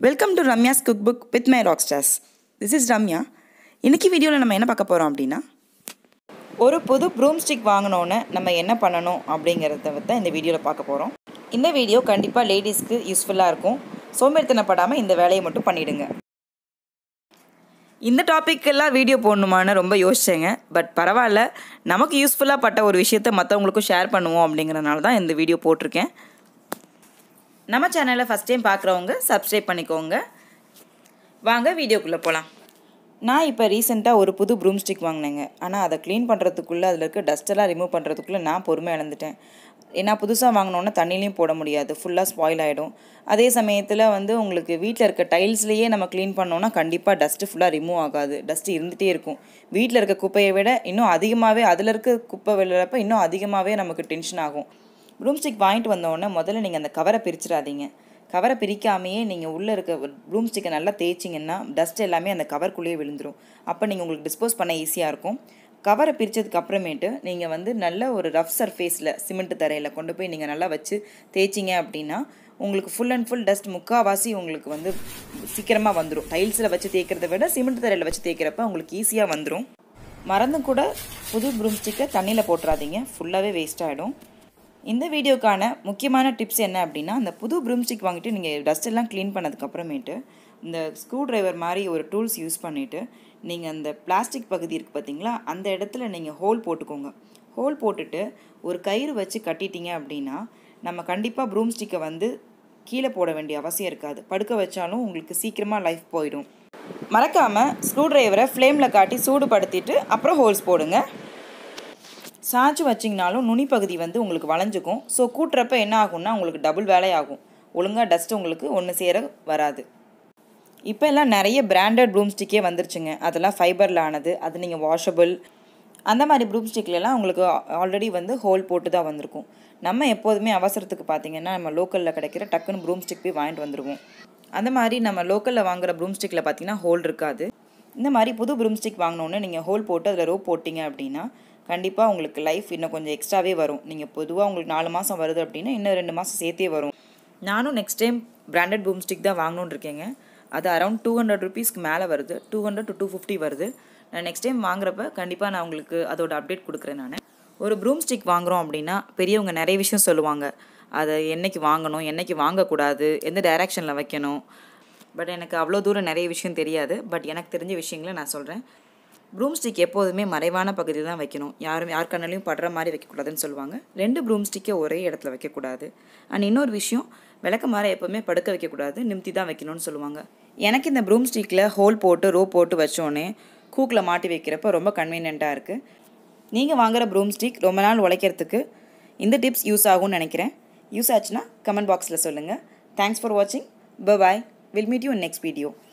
welcome to Ramya's cook book with my rock stars this is Ramya இன்னைக்கு வீடியோவில் நம்ம என்ன பார்க்க போகிறோம் அப்படின்னா ஒரு புது ப்ரூம் ஸ்டிக் வாங்கினோன்னு நம்ம என்ன பண்ணணும் அப்படிங்கிறத தான் இந்த வீடியோவில் பார்க்க போகிறோம் இந்த வீடியோ கண்டிப்பாக லேடிஸ்க்கு யூஸ்ஃபுல்லாக இருக்கும் சோம்பேறித்தனப்படாமல் இந்த வேலையை மட்டும் பண்ணிவிடுங்க இந்த டாப்பிக்கெல்லாம் வீடியோ போடணுமான்னு ரொம்ப யோசிச்சேங்க பட் பரவாயில்ல நமக்கு யூஸ்ஃபுல்லாக பட்ட ஒரு விஷயத்த மற்றவங்களுக்கும் ஷேர் பண்ணுவோம் அப்படிங்கிறனால தான் இந்த வீடியோ போட்டிருக்கேன் நம்ம சேனலை ஃபஸ்ட் டைம் பார்க்குறவங்க சப்ஸ்கிரைப் பண்ணிக்கோங்க வாங்க வீடியோக்குள்ளே போகலாம் நான் இப்போ ரீசெண்டாக ஒரு புது ப்ரூம் ஸ்டிக் வாங்கினேங்க ஆனால் அதை க்ளீன் பண்ணுறதுக்குள்ளே அதில் இருக்க டஸ்ட்டெல்லாம் ரிமூவ் பண்ணுறதுக்குள்ளே நான் பொறுமை இழந்துட்டேன் ஏன்னா புதுசாக வாங்கினோன்னா தண்ணிலையும் போட முடியாது ஃபுல்லாக ஸ்பாயில் ஆகிடும் அதே சமயத்தில் வந்து உங்களுக்கு வீட்டில் இருக்க டைல்ஸ்லேயே நம்ம க்ளீன் பண்ணோன்னா கண்டிப்பாக டஸ்ட்டு ஃபுல்லாக ரிமூவ் ஆகாது டஸ்ட்டு இருந்துகிட்டே இருக்கும் வீட்டில் இருக்க குப்பையை விட இன்னும் அதிகமாகவே அதில் இருக்க குப்பை விழுறப்ப இன்னும் அதிகமாகவே நமக்கு டென்ஷன் ஆகும் ப்ரூம் ஸ்டிக் வாங்கிட்டு வந்தோடனே முதல்ல நீங்கள் அந்த கவரை பிரிச்சிடாதீங்க கவரை பிரிக்காமையே நீங்கள் உள்ளே இருக்க ப்ரூம் ஸ்டிக்கை நல்லா தேய்ச்சிங்கன்னா டஸ்ட் எல்லாமே அந்த கவர்க்குள்ளேயே விழுந்துடும் அப்போ நீங்கள் உங்களுக்கு டிஸ்போஸ் பண்ண ஈஸியாக இருக்கும் கவரை பிரித்ததுக்கு அப்புறமேட்டு நீங்கள் வந்து நல்ல ஒரு ரஃப் சர்ஃபேஸில் சிமெண்ட் தரையில் கொண்டு போய் நீங்கள் நல்லா வச்சு தேய்ச்சிங்க அப்படின்னா உங்களுக்கு ஃபுல் அண்ட் ஃபுல் டஸ்ட் முக்கால்வாசி உங்களுக்கு வந்து சீக்கிரமாக வந்துடும் டைல்ஸில் வச்சு தேய்க்கிறத விட சிமெண்ட் தரையில் வச்சு தேய்க்கிறப்ப உங்களுக்கு ஈஸியாக வந்துடும் மறந்தும் கூட புது ப்ரூம் ஸ்டிக்கை தண்ணியில் போட்டுறாதீங்க ஃபுல்லாகவே வேஸ்ட் ஆகிடும் இந்த வீடியோக்கான முக்கியமான டிப்ஸ் என்ன அப்படின்னா அந்த புது ப்ரூம் ஸ்டிக் வாங்கிட்டு நீங்கள் டஸ்ட் எல்லாம் க்ளீன் பண்ணதுக்கப்புறமேட்டு இந்த ஸ்க்ரூ ட்ரைவர் மாதிரி ஒரு டூல்ஸ் யூஸ் பண்ணிவிட்டு நீங்கள் அந்த பிளாஸ்டிக் பகுதி இருக்குது பார்த்தீங்களா அந்த இடத்துல நீங்கள் ஹோல் போட்டுக்கோங்க ஹோல் போட்டுட்டு ஒரு கயிறு வச்சு கட்டிட்டீங்க அப்படின்னா நம்ம கண்டிப்பாக ப்ரூம் ஸ்டிக்கை வந்து கீழே போட வேண்டிய அவசியம் இருக்காது படுக்க வச்சாலும் உங்களுக்கு சீக்கிரமாக லைஃப் போயிடும் மறக்காமல் ஸ்க்ரூ ட்ரைவரை ஃப்ளேமில் காட்டி சூடுபடுத்திட்டு அப்புறம் ஹோல்ஸ் போடுங்க சாய்ச்சி வச்சிங்கனாலும் நுனி பகுதி வந்து உங்களுக்கு வளைஞ்சிக்கும் ஸோ கூட்டுறப்ப என்ன ஆகும்னா உங்களுக்கு டபுள் வேலையாகும் ஒழுங்காக டஸ்ட் உங்களுக்கு ஒன்று சேர வராது இப்போ எல்லாம் நிறைய பிராண்டட் ப்ரூம் ஸ்டிக்கே வந்துருச்சுங்க அதெல்லாம் ஃபைபரில் ஆனது அது நீங்கள் வாஷபிள் அந்த மாதிரி ப்ரூம் ஸ்டிக்லலாம் உங்களுக்கு ஆல்ரெடி வந்து ஹோல் போட்டு தான் வந்திருக்கும் நம்ம எப்போதுமே அவசரத்துக்கு பார்த்தீங்கன்னா நம்ம லோக்கலில் கிடைக்கிற டக்குன்னு ப்ரூம் ஸ்டிக் போய் வாங்கிட்டு வந்துடுவோம் அந்த மாதிரி நம்ம லோக்கலில் வாங்குற ப்ரூம் ஸ்டிக்கில் பார்த்தீங்கன்னா ஹோல் இருக்காது இந்த மாதிரி புது ப்ரூம் ஸ்டிக் வாங்கினோன்னு நீங்கள் ஹோல் போட்டு அதில் ரோப் போட்டிங்க அப்படின்னா கண்டிப்பாக உங்களுக்கு லைஃப் இன்னும் கொஞ்சம் எக்ஸ்ட்ராவே வரும் நீங்கள் பொதுவாக உங்களுக்கு நாலு மாதம் வருது அப்படின்னா இன்னும் ரெண்டு மாதம் சேர்த்தே வரும் நானும் next time branded broom stick தான் வாங்கணுன்னு இருக்கேங்க அது அரௌண்ட் டூ ஹண்ட்ரட் ருபீஸ்க்கு மேலே வருது two hundred to two fifty வருது நான் நெக்ஸ்ட் டைம் வாங்குறப்ப கண்டிப்பாக நான் உங்களுக்கு அதோட அப்டேட் கொடுக்குறேன் நான் ஒரு ப்ரூம் ஸ்டிக் வாங்குகிறோம் அப்படின்னா பெரியவங்க நிறைய விஷயம் சொல்லுவாங்க அதை என்னைக்கு வாங்கணும் என்னைக்கு வாங்கக்கூடாது எந்த டைரெக்ஷனில் வைக்கணும் பட் எனக்கு அவ்வளோ தூரம் நிறைய விஷயம் தெரியாது பட் எனக்கு தெரிஞ்ச விஷயங்களை நான் சொல்கிறேன் ப்ரூம் ஸ்டிக் எப்போதுமே மறைவான பகுதி தான் வைக்கணும் யாரும் யார் கண்ணிலையும் படுற மாதிரி வைக்கக்கூடாதுன்னு சொல்லுவாங்க ரெண்டு ப்ரூம் ஸ்டிக்கை ஒரே இடத்துல வைக்கக்கூடாது அண்ட் இன்னொரு விஷயம் விளக்க மாற எப்போவுமே படுக்க வைக்கக்கூடாது நிமித்தி தான் வைக்கணும்னு சொல்லுவாங்க எனக்கு இந்த ப்ரூம் ஸ்டிக்கில் ஹோல் போட்டு ரோ போட்டு வச்சோன்னே கூக்கில் மாட்டி வைக்கிறப்ப ரொம்ப கன்வீனியண்ட்டாக இருக்குது நீங்கள் வாங்குகிற ப்ரூம் ஸ்டிக் ரொம்ப நாள் உழைக்கிறதுக்கு இந்த டிப்ஸ் யூஸ் ஆகும்னு நினைக்கிறேன் யூஸ் ஆச்சுன்னா கமெண்ட் பாக்ஸில் சொல்லுங்கள் தேங்க்ஸ் ஃபார் வாட்சிங் bye will meet you next video